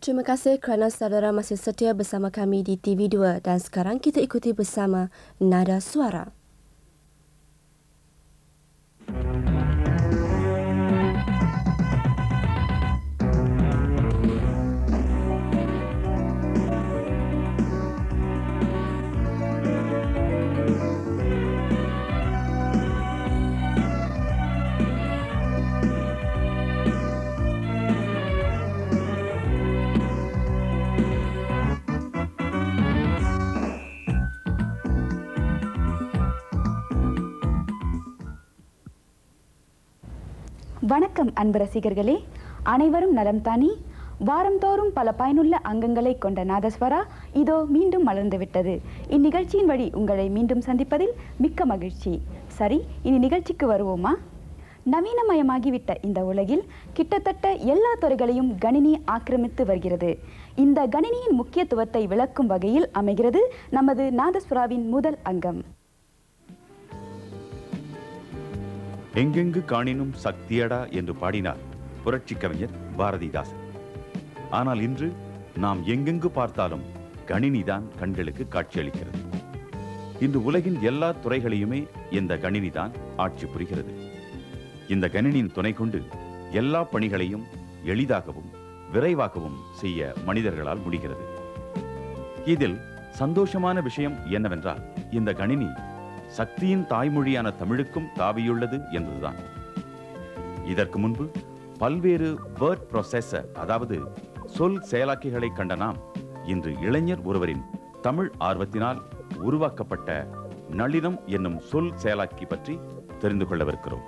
Terima kasih kerana saudara masih setia bersama kami di TV2 dan sekarang kita ikuti bersama Nada Suara. வணக்கம் அன்பு ரசிகர்களே அனைவரும் நலம் தானே வாரந்தோறும் பல பயனுள்ள அங்கங்களை கொண்ட நாதஸ்வரா இதோ மீண்டும் மலர்ந்துவிட்டது இந்நிகழ்ச்சியின் வழி உங்களை மீண்டும் சந்திப்பதில் மிக்க மகிழ்ச்சி சரி இனி நிகழ்ச்சிக்கு வருவோமா நவீனமயமாகிவிட்ட இந்த உலகில் கிட்டத்தட்ட எல்லா துறைகளையும் கணினி ஆக்கிரமித்து வருகிறது இந்த கணினியின் முக்கியத்துவத்தை விளக்கும் வகையில் அமைகிறது நமது நாதஸ்வராவின் முதல் அங்கம் எங்கெங்கு காணினும் சக்தியடா என்று பாடினார் புரட்சி கவிஞர் பாரதிதாசன் ஆனால் இன்று நாம் எங்கெங்கு பார்த்தாலும் கணினிதான் கண்களுக்கு காட்சியளிக்கிறது இன்று உலகின் எல்லா துறைகளையுமே இந்த கணினிதான் ஆட்சி புரிகிறது இந்த கணினியின் துணை கொண்டு எல்லா பணிகளையும் எளிதாகவும் விரைவாகவும் செய்ய மனிதர்களால் முடிகிறது இதில் சந்தோஷமான விஷயம் என்னவென்றால் இந்த கணினி சக்தியின் தாய்மொழியான தமிழுக்கும் தாவியுள்ளது என்பதுதான் இதற்கு முன்பு பல்வேறு வேர்ட் ப்ரொசெசர் அதாவது சொல் செயலாக்கிகளை கண்ட நாம் இன்று இளைஞர் ஒருவரின் தமிழ் ஆர்வத்தினால் உருவாக்கப்பட்ட நளினம் என்னும் சொல் செயலாக்கி பற்றி தெரிந்து கொள்ளவிருக்கிறோம்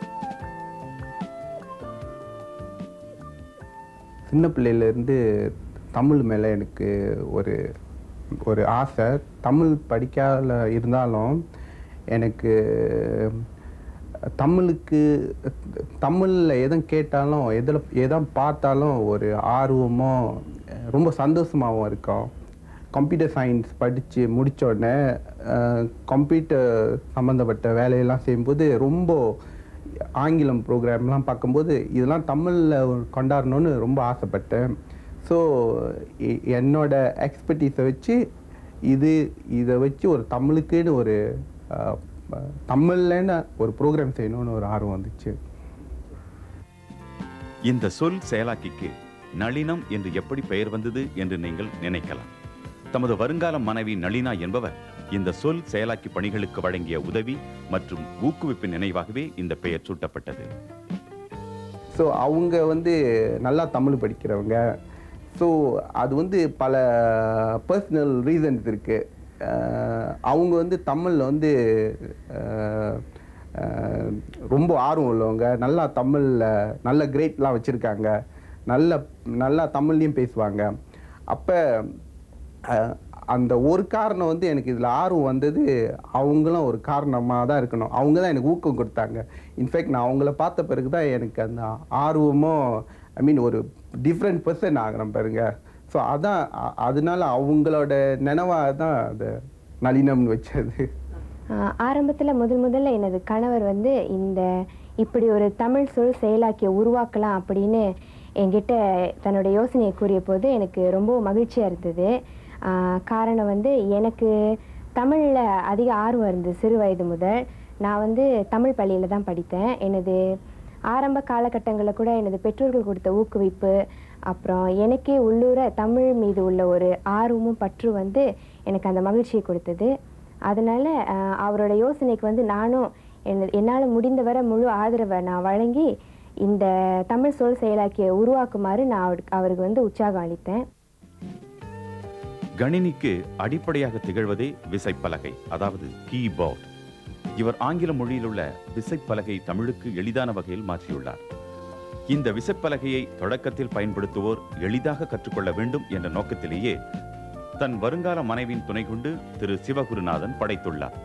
சின்ன பிள்ளையிலேருந்து தமிழ் மேலே எனக்கு ஒரு ஒரு ஆசை தமிழ் படிக்காத இருந்தாலும் எனக்கு தமிழுக்கு தமிழில் எதுவும் கேட்டாலும் எதில் எதாவது பார்த்தாலும் ஒரு ஆர்வமோ ரொம்ப சந்தோஷமாகவும் இருக்கும் கம்ப்யூட்டர் சயின்ஸ் படித்து முடித்த உடனே கம்ப்யூட்டர் சம்மந்தப்பட்ட வேலையெல்லாம் செய்யும்போது ரொம்ப ஆங்கிலம் ப்ரோக்ராம்லாம் பார்க்கும்போது இதெல்லாம் தமிழில் கொண்டாடணும்னு ரொம்ப ஆசைப்பட்டேன் ஸோ என்னோட எக்ஸ்பர்டீஸை வச்சு இது இதை வச்சு ஒரு தமிழுக்குன்னு ஒரு அஹ், தமிழ்லன்னு ஒரு ப்ரோக்ராம் செய்யணும்னு ஒரு ஆர்வம் வந்துச்சு இந்த சொல் செயலாக்கிக்கு நளினம் என்று எப்படி பெயர் வந்தது என்று நீங்கள் நினைக்கலாம் தமது வருங்கால மனைவி நளினா என்பவர் இந்த சொல் செயலாக்கி பணிகளுக்கு வழங்கிய உதவி மற்றும் ஊக்குவிப்பின் நினைவாகவே இந்த பெயர் சூட்டப்பட்டது ஸோ அவங்க வந்து நல்லா தமிழ் படிக்கிறவங்க ஸோ அது வந்து பல பர்சனல் ரீசன்ஸ் இருக்குது அவங்க வந்து தமிழில் வந்து அஹ், அஹ், ரொம்ப ஆர்வம் உள்ளவங்க நல்லா தமிழில் நல்ல கிரேட்லாம் வச்சுருக்காங்க நல்ல நல்லா தமிழ்லையும் பேசுவாங்க அப்போ அந்த ஒரு காரணம் வந்து எனக்கு இதில் ஆர்வம் வந்தது அவங்களும் ஒரு காரணமாக தான் இருக்கணும் அவங்க தான் எனக்கு ஊக்கம் கொடுத்தாங்க இன்ஃபேக்ட் நான் அவங்கள பார்த்த பிறகு தான் எனக்கு அந்த ஆர்வமும் ஐ மீன் ஒரு டிஃப்ரெண்ட் பர்சன் ஆகிறேன் பாருங்க ஸோ அதான் அ- அதனால அவங்களோட நினைவாக தான் அது நளினம்னு வச்சது ஆரம்பத்தில் முதல் முதல்ல எனது கணவர் வந்து இந்த இப்படி ஒரு தமிழ் சொல் செயலாக்கிய உருவாக்கலாம் அப்படின்னு என்கிட்ட தன்னோட யோசனையை கூறிய போது எனக்கு ரொம்ப மகிழ்ச்சியாக இருந்தது ஆஹ் காரணம் வந்து எனக்கு தமிழில் அதிக ஆர்வம் இருந்தது சிறு வயது முதல் நான் வந்து தமிழ் பள்ளியில் தான் படித்தேன் எனது ஆரம்ப காலகட்டங்களில் கூட எனது பெற்றோர்கள் கொடுத்த ஊக்குவிப்பு அப்புறம் எனக்கே உள்ளூர தமிழ் மீது உள்ள ஒரு ஆர்வமும் பற்று வந்து எனக்கு அந்த மகிழ்ச்சியை கொடுத்தது அதனால அஹ், அவரோட யோசனைக்கு வந்து நானும் என்ன என்னால் முடிந்தவரை முழு ஆதரவை நான் வழங்கி இந்த தமிழ் சொல் செயலாக்கிய உருவாக்குமாறு நான் அவருக்கு அவருக்கு வந்து உற்சாகம் அளித்தேன் கணினிக்கு அடிப்படையாக திகழ்வதே விசைப்பலகை அதாவது கீபோர்ட் இவர் ஆங்கில மொழியில் உள்ள விசைப்பலகை தமிழுக்கு எளிதான வகையில் மாற்றியுள்ளார் இந்த விசைப்பலகையை தொடக்கத்தில் பயன்படுத்துவோர் எளிதாக கற்றுக்கொள்ள வேண்டும் என்ற நோக்கத்திலேயே தன் வருங்கால மனைவியின் துணை கொண்டு திரு சிவகுருநாதன் படைத்துள்ளார்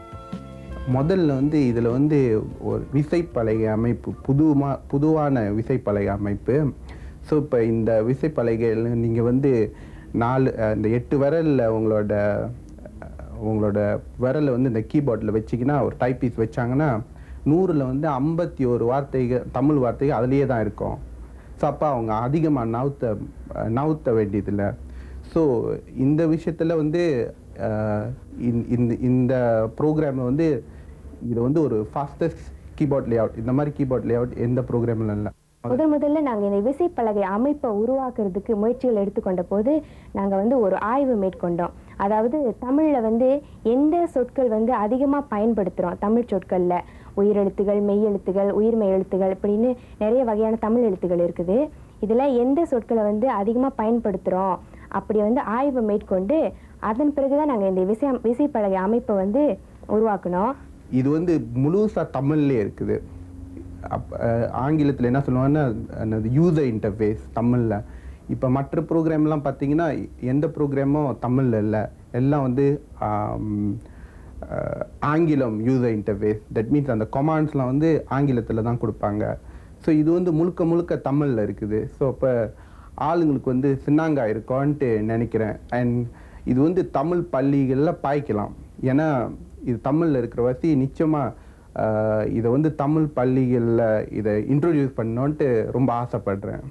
முதல்ல வந்து இதில் வந்து ஒரு விசைப்பலகை அமைப்பு புதுமா புதுவான விசைப்பலகை அமைப்பு ஸோ இப்போ இந்த விசைப்பலகையில் நீங்கள் வந்து நாலு அஹ், இந்த எட்டு விரலில் உங்களோட அஹ், உங்களோட விரலை வந்து இந்த கீபோர்டில் வச்சிங்கன்னா ஒரு டைப்பீஸ் வச்சாங்கன்னா நூறில் வந்து ஐம்பத்தி ஒரு வார்த்தைகள் தமிழ் வார்த்தைகள் அதுலேயே தான் இருக்கும் ஸோ அப்போ அவங்க அதிகமாக நவுத்த அஹ், நவுத்த வேண்டியதில்லை ஸோ இந்த விஷயத்தில் வந்து அஹ், இந்த- இந்த இந்த ப்ரோக்ராமில் வந்து இது வந்து ஒரு ஃபாஸ்டஸ்ட் கீபோர்ட் லேஅவுட் இந்த மாதிரி கீபோர்ட் லேஅவுட் எந்த ப்ரோக்ராமில் இல்லை முதல் முதல்ல நாங்கள் இந்த விசைப்பலகை அமைப்பை உருவாக்குறதுக்கு முயற்சிகள் எடுத்துக்கொண்ட போது நாங்கள் வந்து ஒரு ஆய்வு மேற்கொண்டோம் அதாவது தமிழில் வந்து எந்த சொற்கள் வந்து அதிகமாக பயன்படுத்துகிறோம் தமிழ் சொற்களில் உயிரெழுத்துகள் மெய்யெழுத்துகள் உயிர்மெய் எழுத்துகள் இப்படின்னு நிறைய வகையான தமிழ் எழுத்துகள் இருக்குது இதில் எந்த சொற்களை வந்து அதிகமாக பயன்படுத்துகிறோம் அப்படி வந்து ஆய்வு மேற்கொண்டு அதன் பிறகு தான் நாங்கள் இந்த விசை விசைப்பலகை அமைப்பை வந்து உருவாக்குனோம் இது வந்து முழுசாக தமிழ்லே இருக்குது அப் ஆங்கிலத்தில் என்ன சொல்லுவாங்கன்னா அந்த யூசர் இன்டர்ஃபேஸ் தமிழில் இப்போ மற்ற ப்ரோக்ராம்லாம் பார்த்தீங்கன்னா எந்த ப்ரோக்ராமும் தமிழில் இல்லை எல்லாம் வந்து ஆம், அஹ், ஆங்கிலம் யூசர் இன்டர்ஃபேஸ் தட் மீன்ஸ் அந்த கமாண்ட்ஸ்லாம் வந்து ஆங்கிலத்தில் தான் கொடுப்பாங்க ஸோ இது வந்து முழுக்க முழுக்க தமிழில் இருக்குது ஸோ அப்போ ஆளுங்களுக்கு வந்து சின்னாங்கா இருக்கோன்ட்டு நினைக்கிறேன் அண்ட் இது வந்து தமிழ் பள்ளிகளில் பாய்க்கலாம் ஏன்னா இது தமிழில் இருக்கிற வசி நிச்சயமாக இதை வந்து தமிழ் பள்ளிகளில் இதை இன்ட்ரோடியூஸ் பண்ணோன்ட்டு ரொம்ப ஆசைப்படுறேன்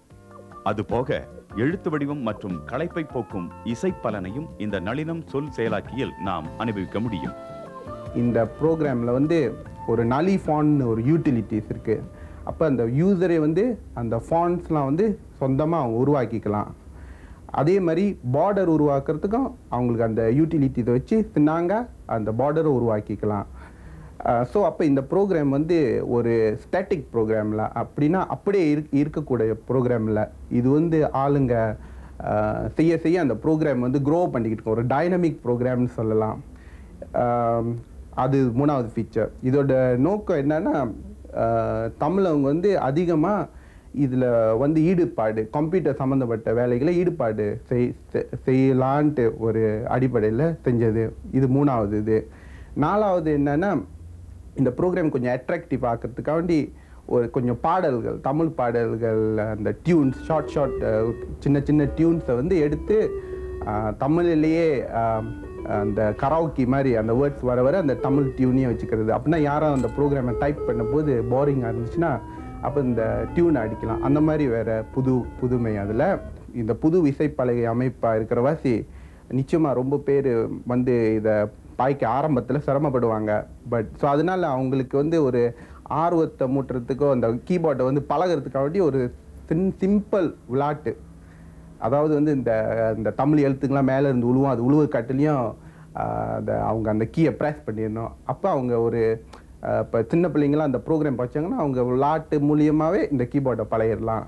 அதுபோக எழுத்து வடிவம் மற்றும் களைப்பை போக்கும் இசை பலனையும் இந்த நளினம் சொல் செயலாக்கியில் நாம் அனுபவிக்க முடியும் இந்த ப்ரோக்ராமில் வந்து ஒரு நலி ஃபான்னு ஒரு யூட்டிலிட்டிஸ் இருக்குது அப்போ அந்த யூசரே வந்து அந்த ஃபாண்ட்ஸ்லாம் வந்து சொந்தமாக அவங்க உருவாக்கிக்கலாம் அதே மாதிரி பார்டர் உருவாக்குறதுக்கும் அவங்களுக்கு அந்த யூட்டிலிட்டிஸை வச்சு சின்னாங்க அந்த பார்டரை உருவாக்கிக்கலாம் ஸோ அப்போ இந்த ப்ரோக்ராம் வந்து ஒரு ஸ்டாட்டிக் ப்ரோக்ராமில் அப்படின்னா அப்படியே இருக் இருக்கக்கூடிய ப்ரோக்ராமில் இது வந்து ஆளுங்க அஹ், செய்ய செய்ய அந்த ப்ரோக்ராம் வந்து க்ரோ பண்ணிக்கிட்டு இருக்கும் ஒரு டைனமிக் ப்ரோக்ராம்னு சொல்லலாம் ஆம், அது மூணாவது ஃபீச்சர் இதோட நோக்கம் என்னன்னா அஹ், தமிழ் அவங்க வந்து அதிகமாக இதில் வந்து ஈடுபாடு கம்ப்யூட்டர் சம்மந்தப்பட்ட வேலைகளை ஈடுபாடு செய் செ- செய்யலான்ட்டு ஒரு அடிப்படையில் செஞ்சது இது மூணாவது இது நாலாவது என்னன்னா இந்த ப்ரோக்ராம் கொஞ்சம் அட்ராக்டிவ் ஆக்கிறதுக்காண்டி ஒரு கொஞ்சம் பாடல்கள் தமிழ் பாடல்கள் அந்த டியூன்ஸ் ஷார்ட் ஷார்ட் சின்ன சின்ன டியூன்ஸை வந்து எடுத்து ஆஹ், தமிழிலேயே ஆஹ், அந்த கராவுக்கி மாதிரி அந்த வேர்ட்ஸ் வர வர அந்த தமிழ் டியூனையும் வச்சுக்கிறது அப்படின்னா யாரும் அந்த ப்ரோக்ராமை டைப் பண்ணும்போது போரிங்காக இருந்துச்சுன்னா அப்போ இந்த டியூனை அடிக்கலாம் அந்த மாதிரி வேற புது புதுமை அதில் இந்த புது விசைப்பலகை அமைப்பாக இருக்கிற வாசி நிச்சயமாக ரொம்ப பேர் வந்து இதை பாய்க்க ஆரம்பத்தில் சிரமப்படுவாங்க பட் ஸோ அதனால அவங்களுக்கு வந்து ஒரு ஆர்வத்தை மூட்டுறதுக்கோ அந்த கீபோர்டை வந்து பழகிறதுக்காண்டி ஒரு சின் சிம்பிள் விளாட்டு அதாவது வந்து இந்த இந்த தமிழ் எழுத்துக்கெல்லாம் மேலே இருந்து உழுவும் அது உழுவு கட்டுலையும் அந்த அவங்க அந்த கீயை ப்ரெஸ் பண்ணிடணும் அப்போ அவங்க ஒரு இப்போ சின்ன பிள்ளைங்களாம் அந்த ப்ரோக்ராம் படிச்சாங்கன்னா அவங்க விளாட்டு மூலியமாகவே இந்த கீபோர்டை பழகிடலாம்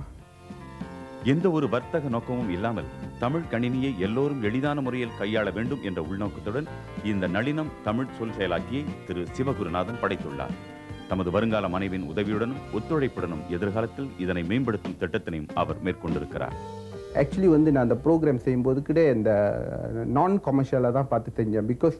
எந்த ஒரு வர்த்தக நோக்கமும் இல்லாமல் தமிழ் கணினியை எல்லோரும் எளிதான முறையில் கையாள வேண்டும் என்ற உள்நோக்கத்துடன் இந்த நளினம் தமிழ் சொல் செயலாக்கியை திரு சிவகுருநாதன் படைத்துள்ளார் தமது வருங்கால மனைவின் உதவியுடனும் ஒத்துழைப்புடனும் எதிர்காலத்தில் இதனை மேம்படுத்தும் திட்டத்தினையும் அவர் மேற்கொண்டிருக்கிறார் ஆக்சுவலி வந்து நான் அந்த ப்ரோக்ராம் செய்யும்போது கூட இந்த நான் கமர்ஷியலாக தான் பார்த்து செஞ்சேன் பிகாஸ்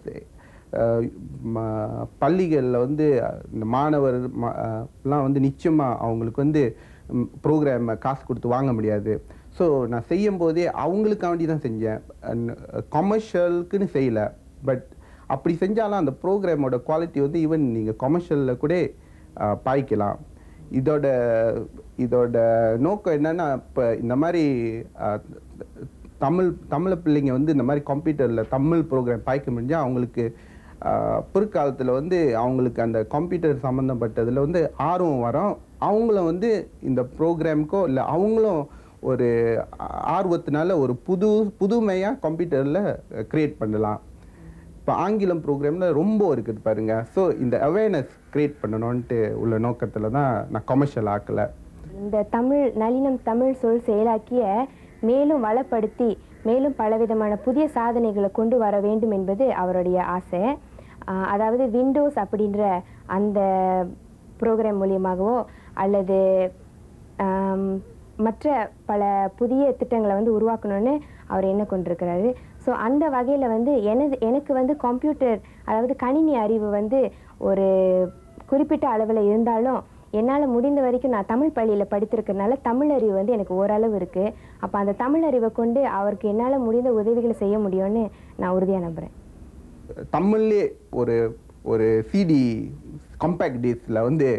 பள்ளிகளில் வந்து இந்த மாணவர் ம- அஹ், எல்லாம் வந்து நிச்சயமாக அவங்களுக்கு வந்து ப்ரோக்ராம் காசு கொடுத்து வாங்க முடியாது ஸோ நான் செய்யும் போதே அவங்களுக்காண்டி தான் செஞ்சேன் கமர்ஷியலுக்குன்னு செய்யலை பட் அப்படி செஞ்சாலும் அந்த ப்ரோக்ராமோட குவாலிட்டி வந்து ஈவன் நீங்கள் கமர்ஷியலில் கூட அஹ், பாய்க்கலாம் இதோட இதோட நோக்கம் என்னன்னா இப்போ இந்த மாதிரி அஹ், தமிழ் தமிழ் பிள்ளைங்க வந்து இந்த மாதிரி கம்ப்யூட்டரில் தமிழ் ப்ரோக்ராம் பாய்க்க முடிஞ்சால் அவங்களுக்கு அஹ், பிற்காலத்தில் வந்து அவங்களுக்கு அந்த கம்ப்யூட்டர் சம்மந்தப்பட்டதில் வந்து ஆர்வம் வரும் அவங்கள வந்து இந்த ப்ரோக்ராமுக்கோ இல்லை அவங்களும் ஒரு ஆ- ஆர்வத்தினால ஒரு புது புதுமையாக கம்ப்யூட்டரில் க்ரியேட் பண்ணலாம் இப்போ ஆங்கிலம் ப்ரோக்ராமில் ரொம்ப இருக்குது பாருங்க ஸோ இந்த அவேர்னஸ் க்ரியேட் பண்ணணுன்ட்டு உள்ள நோக்கத்தில் தான் நான் கமர்ஷியல் ஆக்கலை இந்த தமிழ் நளினம் தமிழ் சொல் செயலாக்கிய மேலும் வளப்படுத்தி மேலும் பலவிதமான புதிய சாதனைகளை கொண்டு வர வேண்டும் என்பது அவருடைய ஆசை ஆஹ் அதாவது விண்டோஸ் அப்படின்ற அந்த ப்ரோக்ராம் மூலியமாகவோ அல்லது ஆம், மற்ற பல புதிய திட்டங்களை வந்து உருவாக்கணும்னு அவர் என்ன கொண்டிருக்கிறாரு ஸோ அந்த வகையில் வந்து எனது எனக்கு வந்து கம்ப்யூட்டர் அதாவது கணினி அறிவு வந்து ஒரு குறிப்பிட்ட அளவில் இருந்தாலும் என்னால் முடிந்த வரைக்கும் நான் தமிழ் பள்ளியில் படித்திருக்கறனால தமிழ் அறிவு வந்து எனக்கு ஓரளவு இருக்குது அப்போ அந்த தமிழ் அறிவை கொண்டு அவருக்கு என்னால் முடிந்த உதவிகளை செய்ய முடியும்னு நான் உறுதியாக நம்புகிறேன் தமிழ்லே ஒரு ஒரு சிடி கம்பேக்ட் டிஸ்கில் வந்து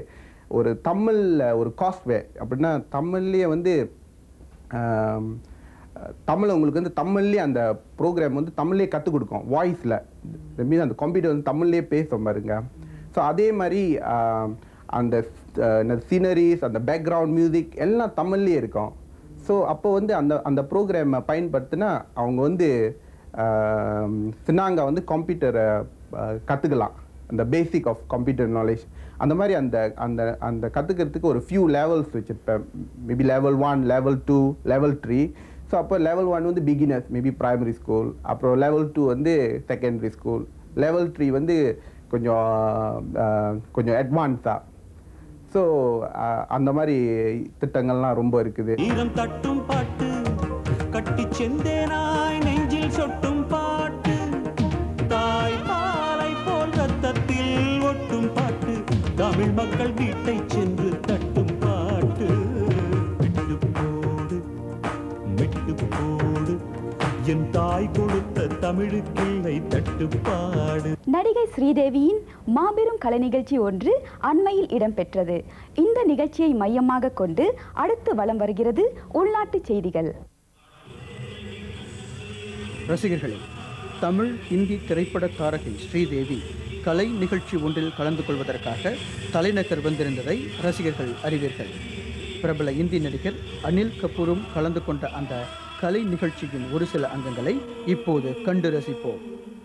ஒரு தமிழில் ஒரு காஸ்ட்வே அப்படின்னா தமிழ்லேயே வந்து ஆம், தமிழ் உங்களுக்கு வந்து தமிழ்லேயே அந்த ப்ரோக்ராம் வந்து தமிழ்லேயே கற்றுக் கொடுக்கும் வாய்ஸில் மீன் அந்த கம்ப்யூட்டர் வந்து தமிழ்லேயே பேசும் பாருங்க ஸோ அதே மாதிரி ஆம், அந்த சீனரிஸ் அந்த பேக்ரவுண்ட் மியூசிக் எல்லாம் தமிழ்லேயே இருக்கும் ஸோ அப்போ வந்து அந்த அந்த ப்ரோக்ராமை பயன்படுத்தினா அவங்க வந்து ஆம், சின்னாங்க வந்து கம்ப்யூட்டரை கற்றுக்கலாம் அந்த பேசிக் ஆஃப் கம்ப்யூட்டர் நாலேஜ் அந்த மாதிரி அந்த அந்த அந்த கற்றுக்கிறதுக்கு ஒரு ஃபியூ லெவல்ஸ் வச்சுருப்பேன் maybe level one level two level three so அப்போ லெவல் ஒன் வந்து பிகினர்ஸ் மேபி பிரைமரி ஸ்கூல் அப்புறம் லெவல் டூ வந்து செகண்டரி ஸ்கூல் லெவல் த்ரீ வந்து கொஞ்சம் ஆஹ், கொஞ்சம் அட்வான்ஸாக ஸோ அந்த மாதிரி திட்டங்கள்லாம் ரொம்ப இருக்குது ஈரம் தட்டும் பாட்டு கட்டி செந்தேனாய் நெஞ்சில் சொட்டும் பாட்டு தாய் பாலை போல் ரத்தத்தில் ஒட்டும் பாட்டு தமிழ் மக்கள் வீட்டை சென்று தட்டும் பாட்டு விட்டு போடு மெட்டு போடு என் தாய் கொடுத்த தமிழுக்கிள்ளை தட்டுப்பாடு நடிகை ஸ்ரீதேவியின் மாபெரும் கலை நிகழ்ச்சி ஒன்று அண்மையில் இடம்பெற்றது இந்த நிகழ்ச்சியை மையமாக கொண்டு அடுத்து வலம் வருகிறது உள்நாட்டு செய்திகள் ரசிகர்களே தமிழ் இந்தி திரைப்பட தாரகை ஸ்ரீதேவி கலை நிகழ்ச்சி ஒன்றில் கலந்து கொள்வதற்காக தலைநகர் வந்திருந்ததை ரசிகர்கள் அறிவீர்கள் பிரபல இந்தி நடிகர் அனில் கபூரும் கலந்து கொண்ட அந்த கலை நிகழ்ச்சியின் ஒரு சில அங்கங்களை இப்போது கண்டு ரசிப்போம்